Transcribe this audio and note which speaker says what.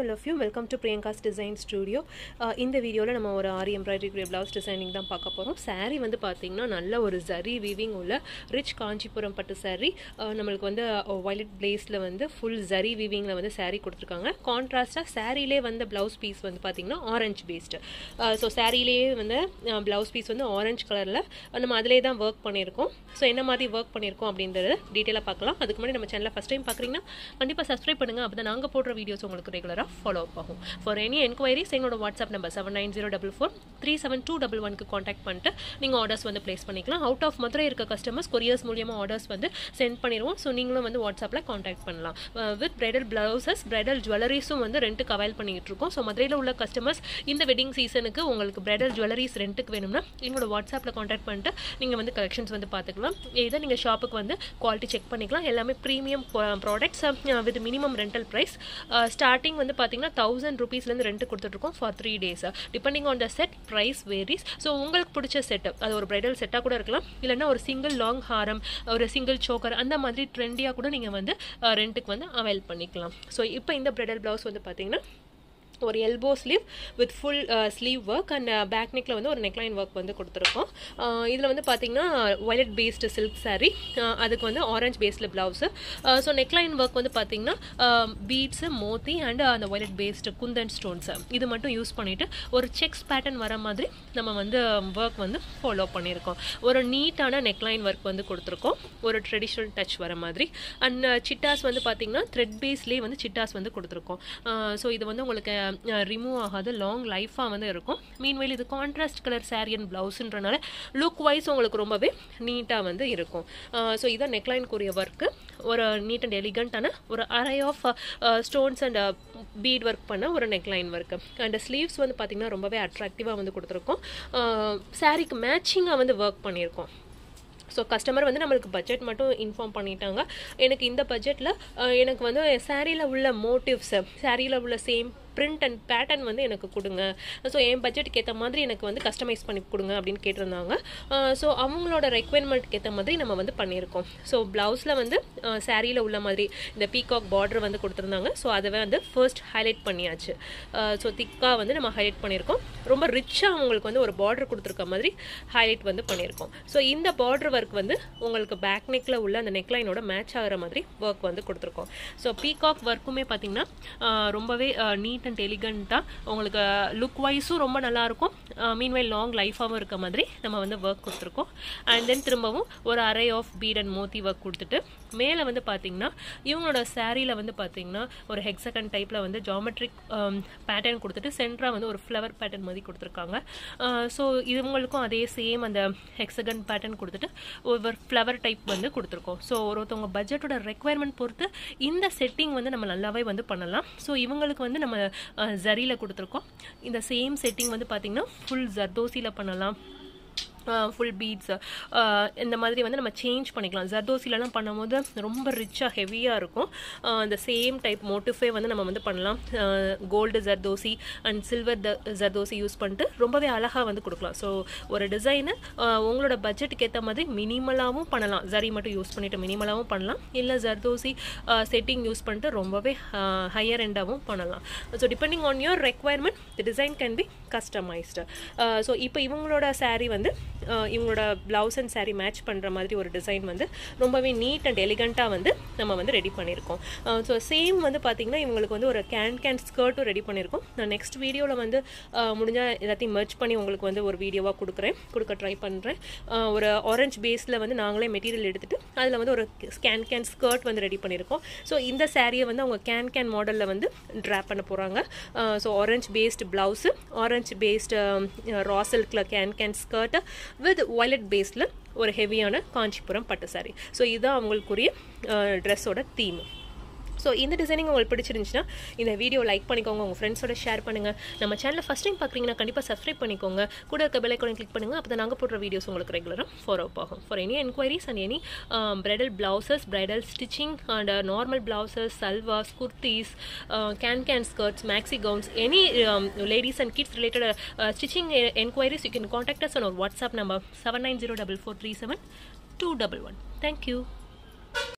Speaker 1: all of you welcome to Priyanka's design studio இந்த வீடியோவில் நம்ம ஒரு ஆரி எம்ப்ராய்டரி ப்ளவுஸ் டிசைனிங் தான் பார்க்க போகிறோம் saree வந்து பார்த்திங்கன்னா நல்ல ஒரு ஜரி வீவிங் உள்ள ரிச் காஞ்சிபுரம் பட்டு saree அஹ், நம்மளுக்கு வந்து வயலட் பிளேஸில் வந்து ஃபுல் ஜரி வீவிங்கில் வந்து saree கொடுத்துருக்காங்க கான்ட்ராஸ்டாக சாரீலே வந்த ப்ளவுஸ் பீஸ் வந்து பார்த்திங்கன்னா ஆரஞ்சு பேஸ்டு ஸோ சாரீலேயே வந்து ப்ளவுஸ் பீஸ் வந்து ஆரஞ்சு கலரில் நம்ம அதிலே தான் ஒர்க் பண்ணியிருக்கோம் ஸோ என்ன மாதிரி ஒர்க் பண்ணியிருக்கோம் அப்படின்றத டீட்டெயிலாக பார்க்கலாம் அதுக்கு முன்னாடி நம்ம சேனலை ஃபஸ்ட் டைம் பார்க்குறீங்கன்னா கண்டிப்பாக சப்ஸ்கிரைப் பண்ணுங்கள் அப்போ தான் நாங்கள் போடுற வீடியோஸ் உங்களுக்கு ரெகுலராக ஃபாலோ அப் ஆகும் ஃபார் எனி என்கொயரிஸ் எங்களோட WhatsApp number seven nine zero double four three seven two double ஒன்க்கு காண்டாக்ட் பண்ணிட்டு நீங்கள் ஆர்டர்ஸ் வந்து ப்ளேஸ் பண்ணிக்கலாம் அவுட் ஆஃப் மதுரை இருக்க கஸ்டமர்ஸ் கொரியர்ஸ் மூலியமாக ஆர்டர்ஸ் வந்து சென்ட் பண்ணிடுவோம் ஸோ நீங்களும் வந்து வாட்ஸ்அப்பில் காண்டாக்ட் பண்ணலாம் வித் பிரைடல் பிளவுசஸ் பிரைடல் ஜுவல்லரிஸும் வந்து ரெண்ட்டுக்கு அவைல் பண்ணிட்டு இருக்கோம் ஸோ மதுரையில் உள்ள கஸ்டமர்ஸ் இந்த வெட்டிங் சீசனுக்கு உங்களுக்கு பிரைடல் ஜுவல்லரிஸ் ரெண்ட்டுக்கு வேணும்னா எங்களோட வாட்ஸ்அப்பில் காண்டாக்ட் பண்ணிட்டு நீங்கள் வந்து கலெக்ஷன்ஸ் வந்து பார்த்துக்கலாம் இதை நீங்கள் ஷாப்புக்கு வந்து குவாலிட்டி செக் பண்ணிக்கலாம் எல்லாமே premium products with minimum rental price starting வந்து பார்த்தீங்கன்னா தௌசண்ட் ருபீஸ்லேருந்து ரெண்ட் கொடுத்துட்ருக்கோம் for three days depending on the set price varies so உங்களுக்கு பிடிச்ச செட் அது ஒரு பிரைடல் செட்டாக கூட இருக்கலாம் இல்லைன்னா ஒரு சிங்கிள் லாங் ஹாரம் ஒரு சிங்கிள் சோக்கர் அந்த மாதிரி ட்ரெண்டியாக கூட நீங்கள் வந்து ரெண்ட்டுக்கு வந்து அவைல் பண்ணிக்கலாம் ஸோ இப்போ இந்த பிரைடல் ப்ளவுஸ் வந்து பார்த்தீங்கன்னா ஒரு elbow sleeve with full sleeve work and back நெக்கில் வந்து ஒரு நெக்லைன் ஒர்க் வந்து கொடுத்துருக்கோம் இதில் வந்து பார்த்தீங்கன்னா வயலட் பேஸ்டு சில்க் saree அஹ் அதுக்கு வந்து ஆரஞ்ச் பேஸில் ப்ளவுஸு ஸோ நெக்லைன் ஒர்க் வந்து பார்த்தீங்கன்னா பீட்ஸு மோத்தி அண்ட் அந்த வயலட் பேஸ்டு குந்தன் ஸ்டோன்ஸு இது மட்டும் யூஸ் பண்ணிவிட்டு ஒரு செக்ஸ் பேட்டர்ன் வர மாதிரி நம்ம வந்து ஒர்க் வந்து ஃபாலோ பண்ணியிருக்கோம் ஒரு நீட்டான நெக்லைன் ஒர்க் வந்து கொடுத்துருக்கோம் ஒரு ட்ரெடிஷ்னல் டச் வர மாதிரி அண்ட் சிட்டாஸ் வந்து பார்த்தீங்கன்னா த்ரெட் பேஸ்லேயே வந்து சிட்டாஸ் வந்து கொடுத்துருக்கோம் ஸோ இது வந்து உங்களுக்கு ரிமூவ் ஆகாது லாங் லைஃபாக வந்து இருக்கும் மீன்வெயில் இது கான்ட்ராஸ்ட் கலர் saree அண்ட் ப்ளவுஸுன்றனால லுக் வைஸ் உங்களுக்கு ரொம்பவே நீட்டாக வந்து இருக்கும் ஸோ இதான் நெக்லைனுக்குரிய ஒர்க்கு ஒரு நீட் அண்ட் எலிகண்ட்டான ஒரு array of stones and bead work பண்ண ஒரு நெக்லைன் ஒர்க்கு அண்ட் ஸ்லீவ்ஸ் வந்து பார்த்திங்கன்னா ரொம்பவே அட்ராக்டிவாக வந்து கொடுத்துருக்கோம் சாரீக்கு மேட்சிங்காக வந்து ஒர்க் பண்ணியிருக்கோம் ஸோ கஸ்டமர் வந்து நம்மளுக்கு பட்ஜெட் மட்டும் இன்ஃபார்ம் பண்ணிட்டாங்க எனக்கு இந்த பட்ஜெட்டில் எனக்கு வந்து சாரியில் உள்ள மோட்டிவ்ஸ் சாரியில் உள்ள சேம் பிரிண்ட் அண்ட் பேட்டர்ன் வந்து எனக்கு கொடுங்க ஸோ என் பட்ஜெட்டுக்கு ஏற்ற மாதிரி எனக்கு வந்து கஸ்டமைஸ் பண்ணி கொடுங்க அப்படின்னு கேட்டிருந்தாங்க ஸோ அவங்களோட ரெக்குவயர்மெண்ட்க்கு ஏற்ற மாதிரி நம்ம வந்து பண்ணியிருக்கோம் ஸோ ப்ளவுஸில் வந்து சாரியில் உள்ள மாதிரி இந்த பீகாக் பார்டர் வந்து கொடுத்துருந்தாங்க ஸோ அதை வந்து ஃபர்ஸ்ட் ஹைலைட் பண்ணியாச்சு ஸோ திக்காக வந்து நம்ம ஹைலைட் பண்ணியிருக்கோம் ரொம்ப ரிச்சாக அவங்களுக்கு வந்து ஒரு பார்டர் கொடுத்துருக்க மாதிரி ஹைலைட் வந்து பண்ணியிருக்கோம் ஸோ இந்த பார்டர் ஒர்க் வந்து உங்களுக்கு பேக் நெக்கில் உள்ள அந்த நெக்லைனோட மேட்ச் ஆகிற மாதிரி ஒர்க் வந்து கொடுத்துருக்கோம் ஸோ பீகாக் ஒர்க்குமே பார்த்தீங்கன்னா ரொம்பவே நீட் அண்ட் எலிகண்ட்டாக உங்களுக்கு லுக் வைஸும் ரொம்ப நல்லாயிருக்கும் மீன்வைல் லாங் லைஃபாகவும் இருக்க மாதிரி நம்ம வந்து ஒர்க் கொடுத்துருக்கோம் அண்ட் தென் திரும்பவும் ஒரு array of bead and moti work கொடுத்துட்டு மேலே வந்து பார்த்தீங்கன்னா இவங்களோட சாரியில் வந்து பார்த்தீங்கன்னா ஒரு ஹெக்ஸகன் டைப்பில் வந்து ஜாமெட்ரிக் பேட்டர்ன் கொடுத்துட்டு சென்டராக வந்து ஒரு ஃப்ளவர் பேட்டர்ன் மாதிரி கொடுத்துருக்காங்க ஸோ இவங்களுக்கும் அதே சேம் அந்த ஹெக்ஸகன் பேட்டர்ன் கொடுத்துட்டு ஒரு ஃப்ளவர் டைப் வந்து கொடுத்துருக்கோம் ஸோ ஒருத்தவங்க பட்ஜெட்டோட ரெக்குவயர்மெண்ட் பொறுத்து இந்த செட்டிங் வந்து நம்ம நல்லாவே வந்து பண்ணலாம் ஸோ இவங்களுக்கு வந்து நம்ம ஜரியில் கொடுத்துருக்கோம் இந்த சேம் செட்டிங் வந்து பார்த்திங்கன்னா ஃபுல் ஜர்தோசியில் பண்ணலாம் ஃபுல் பீட்ஸ் இந்த மாதிரி வந்து நம்ம சேஞ்ச் பண்ணிக்கலாம் ஜர்தோசிலலாம் பண்ணும்போது ரொம்ப ரிச்சாக ஹெவியாக இருக்கும் இந்த சேம் டைப் மோட்டிஃபே வந்து நம்ம வந்து பண்ணலாம் gold zardosi and silver zardosi use பண்ணிட்டு ரொம்பவே அழகாக வந்து கொடுக்கலாம் ஸோ ஒரு டிசைனு உங்களோட பட்ஜெட்டுக்கு ஏற்ற மாதிரி மினிமலாகவும் பண்ணலாம் ஜரி மட்டும் யூஸ் பண்ணிவிட்டு மினிமலாகவும் பண்ணலாம் இல்லை ஜர்தோசி செட்டிங் யூஸ் பண்ணிட்டு ரொம்பவே ஹையர் எண்டாகவும் பண்ணலாம் so depending on your requirement the design can be customised so இப்போ இவங்களோட சாரீ வந்து இவங்களோட ப்ளவுஸ் அண்ட் சாரீ மேட்ச் பண்ணுற மாதிரி ஒரு டிசைன் வந்து ரொம்பவே நீட் அண்ட் எலிகண்ட்டாக வந்து நம்ம வந்து ரெடி பண்ணியிருக்கோம் ஸோ சேம் வந்து பார்த்திங்கன்னா இவங்களுக்கு வந்து ஒரு கேன் கேன் ஸ்கர்ட்டும் ரெடி பண்ணியிருக்கோம் நான் நெக்ஸ்ட் வீடியோவில் வந்து முடிஞ்சால் எல்லாத்தையும் மெர்ச் பண்ணி உங்களுக்கு வந்து ஒரு வீடியோவாக கொடுக்குறேன் கொடுக்க ட்ரை பண்ணுறேன் ஒரு ஆரஞ்ச் பேஸில் வந்து நாங்களே மெட்டீரியல் எடுத்துகிட்டு அதில் வந்து ஒரு கேன் கேன் ஸ்கர்ட் வந்து ரெடி பண்ணியிருக்கோம் ஸோ இந்த சாரியை வந்து அவங்க கேன் கேன் மாடலில் வந்து ட்ராப் பண்ண போகிறாங்க so orange based blouse orange based raw சில்கில் can can skirt with violet பேஸில் ஒரு ஹெவியான காஞ்சிபுரம் பட்டு சாரி ஸோ இதுதான் அவங்களுக்குரிய ட்ரெஸ்ஸோட தீம் ஸோ இந்த டிசைனிங் உங்களுக்கு பிடிச்சிருந்துச்சுன்னா இந்த வீடியோ லைக் பண்ணிக்கோங்க உங்கள் ஃப்ரெண்ட்ஸோட ஷேர் பண்ணுங்கள் நம்ம சேனலில் ஃபஸ்ட் டைம் பார்க்குறீங்கன்னா கண்டிப்பாக சப்ஸ்கிரைப் பண்ணிக்கோங்க கூட இருக்க பெல் ஐக்கானை கிளிக் பண்ணுங்கள் அப்போ தான் நாங்கள் போடுற வீடியோஸ் உங்களுக்கு ரெகுலராக ஃபாலோ அப் ஆகும் for any enquiries and any bridal blouses bridal stitching and normal blouses salwars kurtis can can skirts maxi gowns any ladies and kids related stitching enquiries you can contact us on ஒரு WhatsApp number seven nine zero double four three seven two double one thank you